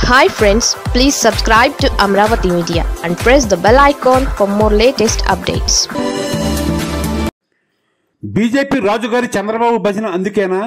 hi friends please subscribe to Amaravati media and press the bell icon for more latest updates BJP రాజుగారి చంద్రబాబు భజన అందుకేనా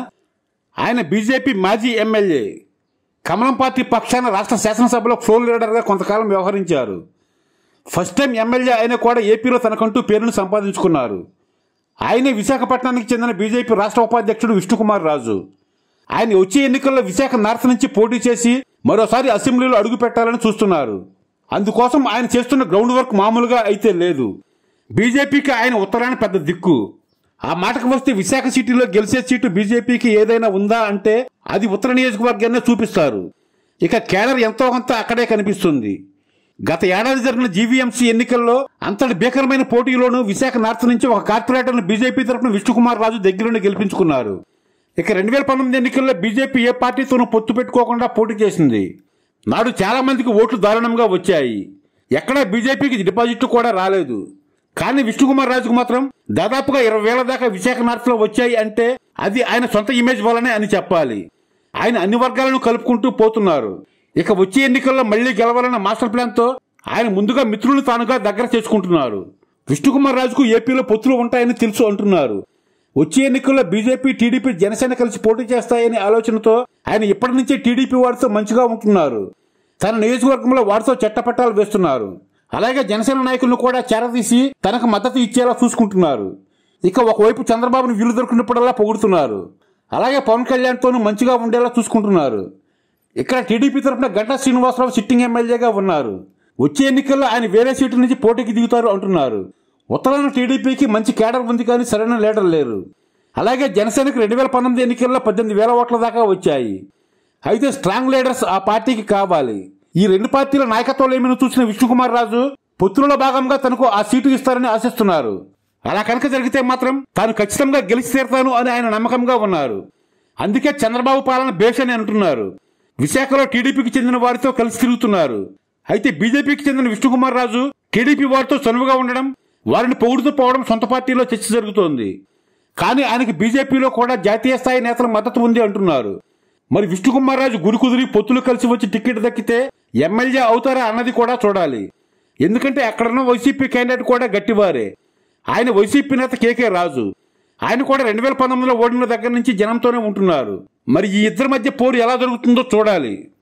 ఆయన BJP మాజీ MLA కమలం పార్టీ పక్షాన రాష్ట్ర శాసనసభలో ఫ్లోర్ లీడర్గా కొంతకాలం వ్యవహరించారు ఫస్ట్ టైం ఎమ్మెల్యే అయినా కూడా ఏపీలో తనకంటూ పేరును సంపాదించుకున్నారు ఆయనే విశాఖపట్నానికి చెందిన బీజేపీ రాష్ట్ర ఉపాధ్యక్షుడు విష్ణుకుమార్ రాజు ఆయన వచ్చే ఎన్నికల్లో విశాఖ నార్త్ నుంచి పోటీ చేసి మరోసారి అసెంబ్లీలో అడుగు పెట్టాలని చూస్తున్నారు అందుకోసం ఆయన చేస్తున్న గ్రౌండ్ వర్క్ మామూలుగా అయితే లేదు బీజేపీకి ఆయన ఉత్తరాన పెద్ద దిక్కు ఆ మాటకు వస్తే విశాఖ సిటీలో గెలిచే సీటు బీజేపీకి ఏదైనా ఉందా అంటే అది ఉత్తర నియోజకవర్గాన్ని చూపిస్తారు ఇక కేడర్ ఎంతో కొంత అక్కడే కనిపిస్తుంది గత ఏడాది జరిగిన జీవీఎంసీ ఎన్నికల్లో అంతటి భీకరమైన పోటీలోనూ విశాఖ నార్త్ నుంచి ఒక కార్పొరేటర్ను బీజేపీ తరఫున విష్ణుకుమార్ రాజు దగ్గరుండి గెలిపించుకున్నారు ఇక రెండు వేల పంతొమ్మిది ఎన్నికల్లో బీజేపీ ఏ పార్టీతోనూ పొత్తు పెట్టుకోకుండా పోటీ చేసింది నాడు చాలా మందికి ఓట్లు దారుణంగా వచ్చాయి ఎక్కడా బీజేపీకి డిపాజిట్లు కూడా రాలేదు కానీ విష్ణుకుమార్ రాజుకు మాత్రం దాదాపుగా ఇరవై వేల దాకా విశాఖ నార్త్లో వచ్చాయి అంటే అది ఆయన సొంత ఇమేజ్ వల్లనే అని చెప్పాలి ఆయన అన్ని వర్గాలను కలుపుకుంటూ పోతున్నారు ఇక వచ్చే ఎన్నికల్లో మళ్లీ గెలవాలన్న మాస్టర్ ప్లాన్తో ఆయన ముందుగా మిత్రులను తానుగా దగ్గర చేసుకుంటున్నారు విష్ణుకుమార్ రాజుకు ఏపీలో పొత్తులు ఉంటాయని తెలుసు అంటున్నారు వచ్చే ఎన్నికల్లో బీజేపీ టీడీపీ జనసేన కలిసి పోటీ చేస్తాయనే ఆలోచనతో ఆయన ఇప్పటి నుంచే టీడీపీ వారితో మంచిగా ఉంటున్నారు తన నియోజకవర్గంలో వారితో చట్టపట్టాలు వేస్తున్నారు అలాగే జనసేన నాయకులను కూడా చేరదీసి తనకు మద్దతు ఇచ్చేలా చూసుకుంటున్నారు ఇక ఒకవైపు చంద్రబాబును వీలు దొరికినప్పుడల్లా పొగుడుతున్నారు అలాగే పవన్ కళ్యాణ్తోనూ మంచిగా ఉండేలా చూసుకుంటున్నారు ఇక్కడ టీడీపీ తరఫున గంటా శ్రీనివాసరావు సిట్టింగ్ ఎమ్మెల్యేగా ఉన్నారు వచ్చే ఎన్నికల్లో ఆయన వేరే సీటు నుంచి పోటీకి దిగుతారు అంటున్నారు ఉత్తరాన టీడీపీకి మంచి కేడర్ ఉంది కానీ సరైన లీడర్ లేరు అలాగే జనసేనకు రెండు వేల పంతొమ్మిది ఎన్నికల్లో పద్దెనిమిది వేల ఓట్ల దాకా వచ్చాయి అయితే స్ట్రాంగ్ లీడర్స్ ఆ పార్టీకి కావాలి ఈ రెండు పార్టీల నాయకత్వాలేమిని చూసిన విష్ణుకుమార్ రాజు పొత్తులలో భాగంగా తనకు ఆ సీటు ఇస్తారని ఆశిస్తున్నారు అలా కనుక జరిగితే మాత్రం తాను ఖచ్చితంగా గెలిచి తీరతాను అని ఆయన నమ్మకంగా ఉన్నారు అందుకే చంద్రబాబు పాలన బేష్ అని అంటున్నారు విశాఖలో టీడీపీకి చెందిన వారితో కలిసి తిరుగుతున్నారు అయితే బీజేపీకి చెందిన విష్ణుకుమార్ రాజు టీడీపీ వారితో చనువుగా ఉండడం వారిని పొగుడుతూ పోవడం సొంత పార్టీలో చర్చ జరుగుతోంది కానీ ఆయనకి బీజేపీలో కూడా జాతీయ స్థాయి నేతల మద్దతు ఉంది అంటున్నారు మరి విష్ణుకుమార్ రాజు గురి కుదిరి పొత్తులు కలిసి వచ్చి టికెట్ దక్కితే ఎమ్మెల్యే అవుతారా అన్నది కూడా చూడాలి ఎందుకంటే అక్కడున్న వైసీపీ క్యాండిడేట్ కూడా గట్టివారే ఆయన వైసీపీ నేత కేకే రాజు ఆయన కూడా రెండు వేల పంతొమ్మిదిలో ఓడిన దగ్గర నుంచి జనంతోనే ఉంటున్నారు మరి ఈ ఇద్దరి మధ్య పోరు ఎలా జరుగుతుందో చూడాలి